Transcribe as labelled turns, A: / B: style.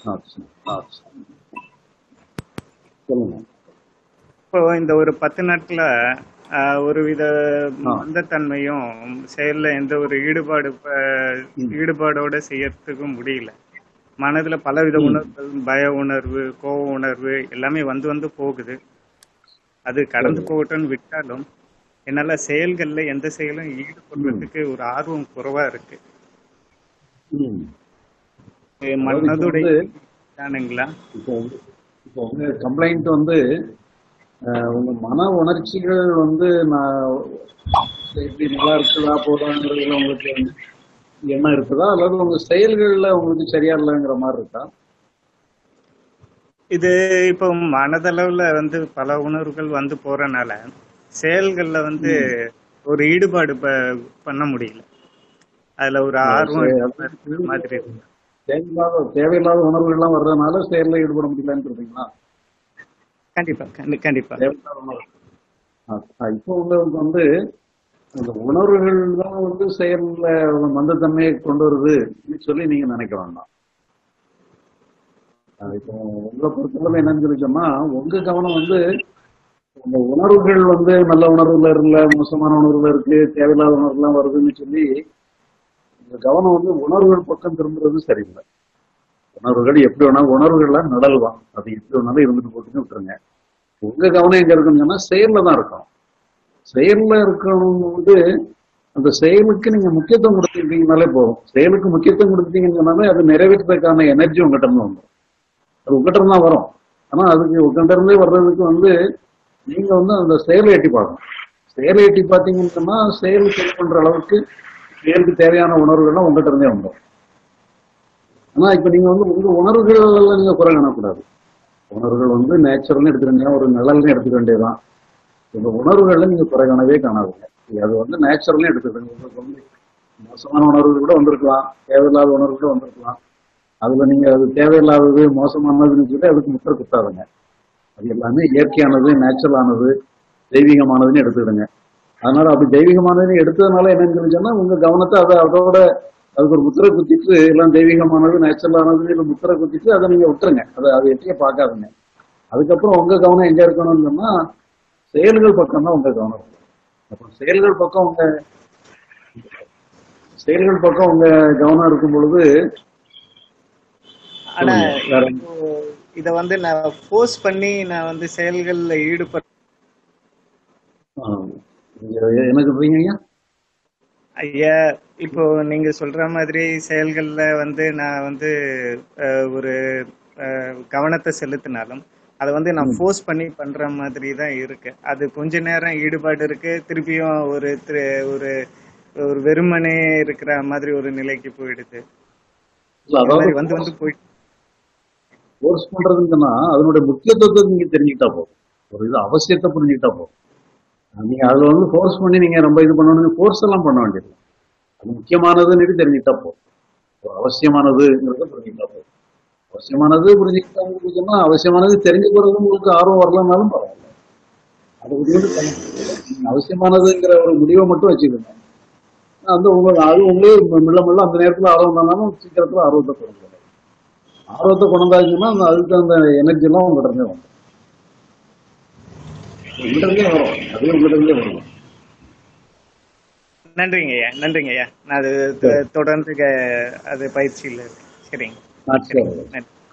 A: ஆ, சரி. ஆ, சரி. சொல்லுங்க
B: இப்போ இந்த ஒரு பத்து நாட்கள ஆஹ், ஒருவித
A: ஆ.
B: மந்தத்தன்மையும் செயல்ல எந்த ஒரு ஈடுபாடு ப-
A: ம்.
B: ஈடுபாடோட செய்யறதுக்கும் முடியல மனதுல பலவித
A: ம்.
B: உணர்வுகள் பய உணர்வு கோப உணர்வு எல்லாமே வந்து வந்து போகுது அது கடந்து
A: சரி.
B: போகட்டும்னு விட்டாலும் என்னால செயல்கள்ல எந்த செயலும் ஈடுபடுறதுக்கு ஒரு ஆர்வம் குறைவா இருக்கு
A: ம்.
B: இது
A: அதாவது இப்போ
B: மனதுடைய
A: வந்து
B: தானுங்களா
A: இப்போ உங்க- இப்போ உங்க கம்ப்ளைண்ட் வந்து அஹ், உங்க மன உணர்ச்சிகள் வந்து நான் எப்படி நல்லா இருக்குதா போதாங்கிறதுல உங்களுக்கு எண்ணம் இருக்குதா அல்லது உங்க செயல்கள்ல உங்களுக்கு சரியா இல்லைங்கிற மாதிரி இருக்கா
B: இது இப்போ மனதளவுல வந்து பல உணர்வுகள் வந்து போறனால செயல்கள்ல வந்து ஒரு ஈடுபாடு ப- பண்ண முடியல அதுல ஒரு
A: அஹ்
B: ஆர்வம்
A: சரி,
B: இருக்கிற
A: அது
B: மாதிரி இருக்கு
A: தேவையில்லாத தேவையில்லாத உணர்வுகள்லாம் வர்றதுனால செயல்ல ஈடுபட முடியலன்னு சொல்றீங்களா
B: கண்டிப்பா கண்டி- கண்டிப்பா
A: தேவையில்லாத உணர்வு ஆ, ஆ, இப்போ உங்களுக்கு வந்து அந்த உணர்வுகள் தான் வந்து செயல்ல ஒரு மந்தத்தன்மையை கொண்டு வருது அப்படின்னு சொல்லி நீங்க நினைக்க வேண்டாம் ஆ, இப்போ உங்களை பொறுத்தவரை என்னன்னு சொல்லி சொன்னா உங்க கவனம் வந்து உங்க உணர்வுகள் வந்து நல்ல உணர்வுல இல்ல மோசமான உணர்வுல இருக்கு தேவையில்லாத உணர்வுலாம் வருதுன்னு சொல்லி உங்க கவனம் வந்து உணர்வுகள் பக்கம் திரும்புறது சரியில்லை உணர்வுகள் எப்படி வேணா உணர்வுகள்லாம் நிழல் தான் அது எப்படி வேணாலும் இருந்துட்டு போட்டுன்னு விட்டுருங்க உங்க கவனம் எங்க இருக்குன்னு சொன்னா செயல்ல தான் இருக்கும் செயல்ல இருக்கணும் வந்து அந்த செயலுக்கு நீங்க முக்கியத்துவம் கொடுத்துட்டீங்கனாலே போதும் செயலுக்கு முக்கியத்துவம் கொடுத்துட்டீங்கன்னு சொன்னாலே அது நிறைவேற்றுறதுக்கான எனர்ஜி உங்ககிட்ட இருந்து வந்துடும் அது உங்ககிட்ட இருந்து தான் வரும் ஆனா அதுக்கு உங்ககிட்ட இருந்தே வர்றதுக்கு வந்து நீங்க வந்து அந்த செயலை எட்டி பார்க்கணும் செயலை எட்டி பார்த்தீங்கன்னு சொன்னா செயல் செயல் பண்ற அளவுக்கு செயலுக்கு தேவையான உணர்வுகள்லாம் உங்ககிட்ட இருந்தே வந்துடும் ஆனா இப்ப நீங்க வந்து உங்க உணர்வுகள் நீங்க குறை காணக்கூடாது உணர்வுகள் வந்து நேச்சுரல்னு எடுத்துக்கங்க ஒரு நிழல்னு எடுத்துக்க வேண்டியதுதான் இந்த உணர்வுகள்ல நீங்க குறை காணவே காணாதுங்க அது வந்து நேச்சுரல்னு எடுத்துக்கங்க உங்களுக்கு வந்து மோசமான உணர்வுகள் கூட வந்திருக்கலாம் தேவையில்லாத உணர்வு கூட வந்திருக்கலாம் அதுல நீங்க அது தேவையில்லாதது மோசமானதுன்னு சொல்லி அதுக்கு முத்திர குத்தாதுங்க அது எல்லாமே இயற்கையானது நேச்சுரலானது தெய்வீகமானதுன்னு எடுத்துக்கிடுங்க அதனால அப்படி தெய்வீகமானதுன்னு எடுத்ததுனால என்னன்னு சொல்லி சொன்னா உங்க கவனத்தை அதை அதோட அதுக்கு ஒரு முத்திரை குத்திட்டு எல்லாம் தெய்வீகமானது நேச்சுரலானது இல்லை முத்திரை குத்திட்டு அதை நீங்க விட்டுருங்க அதை அதை எட்டியே பார்க்காதுங்க அதுக்கப்புறம் உங்க கவனம் எங்க இருக்கணும்னு சொன்னா செயல்கள் பக்கம் தான் உங்க கவனம் இருக்கும். அப்போ செயல்கள் பக்கம் உங்க செயல்கள் பக்கம் உங்க கவனம் இருக்கும் பொழுது
B: ஆனா
A: சொல்லுங்க வேற
B: இப்போ இத வந்து நான் ஃபோர்ஸ் பண்ணி நான் வந்து செயல்கள்ல ஈடுபட
A: ஆ, நீங்க என்ன சொல்றீங்க ஐயா
B: ஐயா இப்போ நீங்க சொல்ற மாதிரி செயல்கள்ல வந்து நான் வந்து அஹ், ஒரு அஹ், கவனத்தை செலுத்தினாலும் அதை வந்து நான்
A: ம்.
B: ஃபோர்ஸ் பண்ணி பண்ற மாதிரி தான் இருக்கு அது கொஞ்ச நேரம் ஈடுபாடு இருக்கு திருப்பியும் ஒரு திரு- ஒரு ஒரு வெறுமனே இருக்கிற மாதிரி ஒரு நிலைக்கு போயிடுது
A: இல்ல
B: இந்த
A: அதாவது
B: மாதிரி வந்து வந்து போயிட்டு
A: கோர்ஸ் பண்றதுன்னு சொன்னா அதனுடைய முக்கியத்துவத்தை நீங்க தெரிஞ்சுக்கிட்டா போதும் ஒரு இது அவசியத்தை புரிஞ்சுக்கிட்டா போதும் நீங்க அதுல வந்து ஃபோர்ஸ் பண்ணி நீங்க ரொம்ப இது பண்ணணும் ஃபோர்ஸ் எல்லாம் பண்ண வேண்டியது அது முக்கியமானதுன்னு தெரிஞ்சுக்கிட்டா போதும் ஒரு அவசியமானதுங்கிறத புரிஞ்சுக்கிட்டா போதும் அவசியமானது புரிஞ்சுக்கிட்டாங்க சொன்னா அவசியமானது தெரிஞ்சு போறது உங்களுக்கு ஆர்வம் வரலனாலும் பரவாயில்ல அது முடிவு நீங்க அவசியமானதுங்கிற ஒரு முடிவை மட்டும் வச்சுக்கோங்க அந்த உங்களுக்கு அது உங்களே மெல்ல மெல்ல அந்த நேரத்துல ஆர்வம் தானாலும் சீக்கிரத்துல ஆர்வத்தை கொண்டு வரும். ஆர்வத்தை கொண்டு வந்தாச்சுன்னா அந்த அதுக்கு அந்த எனர்ஜி எல்லாம் உங்கள்கிட்ட இருந்தே வரும் உங்கள்கிட்ட இருந்தே வரும் அதுவே உங்கள்கிட்ட இருந்தே வரும்
B: நன்றிங்க ஐயா நன்றிங்க ஐயா நான் அது தொ- தொடர்ந்து க- அது பயிற்சியில் இருக்கு சரிங்க
A: ஆ, சரி
B: நன்றி